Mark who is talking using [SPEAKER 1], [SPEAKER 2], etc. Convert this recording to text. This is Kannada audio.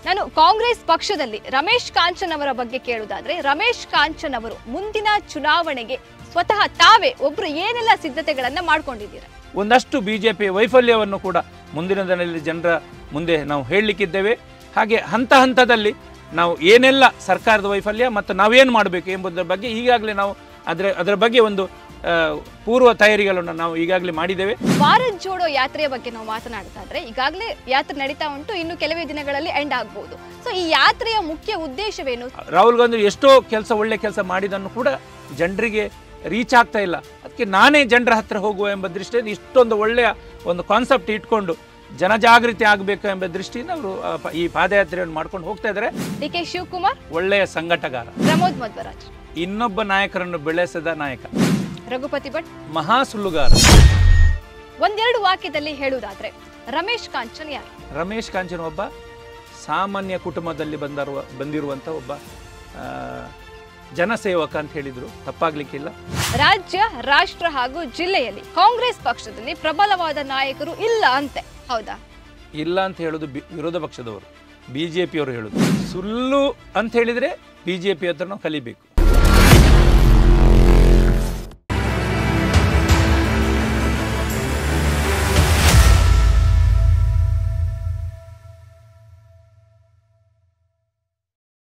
[SPEAKER 1] ನಾನು ಕಾಂಗ್ರೆಸ್ ಪಕ್ಷದಲ್ಲಿ ರಮೇಶ್ ಕಾಂಚನ್ ಅವರ ಬಗ್ಗೆ ಕೇಳುವುದಾದ್ರೆ ರಮೇಶ್ ಕಾಂಚನ್ ಅವರು ಮುಂದಿನ ಚುನಾವಣೆಗೆ ಸ್ವತಃ ತಾವೇ ಒಬ್ರು ಏನೆಲ್ಲ ಸಿದ್ಧತೆಗಳನ್ನ ಮಾಡ್ಕೊಂಡಿದ್ದೀರಾ
[SPEAKER 2] ಒಂದಷ್ಟು ಬಿ ಜೆ ಪಿ ವೈಫಲ್ಯವನ್ನು ಕೂಡ ಮುಂದಿನ ದಿನದಲ್ಲಿ ಜನರ ಮುಂದೆ ನಾವು ಹೇಳಲಿಕ್ಕಿದ್ದೇವೆ ಹಾಗೆ ಹಂತ ಹಂತದಲ್ಲಿ ನಾವು ಏನೆಲ್ಲ ಸರ್ಕಾರದ ವೈಫಲ್ಯ ಮತ್ತು ನಾವೇನು ಮಾಡಬೇಕು ಎಂಬುದರ ಬಗ್ಗೆ ಈಗಾಗಲೇ ನಾವು ಅದರ ಅದರ ಬಗ್ಗೆ ಒಂದು ಆ, ಪೂರ್ವ ತಯಾರಿಗಳನ್ನು ನಾವು ಈಗಾಗಲೇ ಮಾಡಿದ್ದೇವೆ
[SPEAKER 1] ಭಾರತ್ ಜೋಡೋ ಯಾತ್ರೆಯ ಬಗ್ಗೆ ನಾವು ಮಾತನಾಡ್ತಾ ಇದ್ರೆ ಈಗಾಗಲೇ ಯಾತ್ರೆ ನಡೀತಾ ಉಂಟು ಇನ್ನು ಕೆಲವೇ ದಿನಗಳಲ್ಲಿ ಎಂಡ್ ಆಗ್ಬಹುದು ಸೊ ಈ ಯಾತ್ರೆಯ ಮುಖ್ಯ ಉದ್ದೇಶವೇನು
[SPEAKER 2] ರಾಹುಲ್ ಗಾಂಧಿ ಎಷ್ಟೋ ಕೆಲಸ ಒಳ್ಳೆ ಕೆಲಸ ಮಾಡಿದನ್ನು ಕೂಡ ಜನರಿಗೆ ರೀಚ್ ಆಗ್ತಾ ಇಲ್ಲ ಅದಕ್ಕೆ ನಾನೇ ಜನರ ಹತ್ರ ಹೋಗುವ ಎಂಬ ದೃಷ್ಟಿಯಿಂದ ಇಷ್ಟೊಂದು ಒಳ್ಳೆಯ ಒಂದು ಕಾನ್ಸೆಪ್ಟ್ ಇಟ್ಕೊಂಡು ಜನಜಾಗೃತಿ ಆಗಬೇಕು ಎಂಬ ದೃಷ್ಟಿಯಿಂದ ಅವರು ಆ, ಪ- ಈ ಪಾದಯಾತ್ರೆಯನ್ನು ಮಾಡ್ಕೊಂಡು ಹೋಗ್ತಾ ಇದ್ದಾರೆ
[SPEAKER 1] ಡಿ ಕೆ ಶಿವಕುಮಾರ್
[SPEAKER 2] ಒಳ್ಳೆಯ ಸಂಘಟಗಾರ
[SPEAKER 1] ಪ್ರಮೋದ್ ಮಧ್ವರಾಜ್
[SPEAKER 2] ಇನ್ನೊಬ್ಬ ನಾಯಕರನ್ನು ಬೆಳೆಸಿದ ನಾಯಕ
[SPEAKER 1] ರಘುಪತಿ ಭಟ್
[SPEAKER 2] ಮಹಾ ಸುಳ್ಳುಗಾರ
[SPEAKER 1] ಒಂದೆರಡು ವಾಕ್ಯದಲ್ಲಿ ಹೇಳುವುದಾದ್ರೆ ರಮೇಶ್ ಕಾಂಚನ್ ಯಾರು
[SPEAKER 2] ರಮೇಶ್ ಕಾಂಚನ್ ಒಬ್ಬ ಸಾಮಾನ್ಯ ಕುಟುಂಬದಲ್ಲಿ ಬಂದಿರುವ ಬಂದಿರುವಂಥ ಒಬ್ಬ ಆ, ಜನಸೇವಕ ಅಂತ ಹೇಳಿದ್ರು ತಪ್ಪಾಗ್ಲಿಕ್ಕಿಲ್ಲ
[SPEAKER 1] ರಾಜ್ಯ ರಾಷ್ಟ್ರ ಹಾಗೂ ಜಿಲ್ಲೆಯಲ್ಲಿ ಕಾಂಗ್ರೆಸ್ ಪಕ್ಷದಲ್ಲಿ ಪ್ರಬಲವಾದ ನಾಯಕರು ಇಲ್ಲ ಅಂತೆ ಹೌದಾ
[SPEAKER 2] ಇಲ್ಲ ಅಂತ ಹೇಳೋದು ಬಿ- ವಿರೋಧ ಪಕ್ಷದವರು ಬಿ ಜೆ ಪಿಯವರು ಹೇಳೋದು ಸುಳ್ಳು ಅಂತ ಹೇಳಿದರೆ ಬಿ ಜೆ ಪಿ ಹತ್ರ ನಾವು ಕಲಿಬೇಕು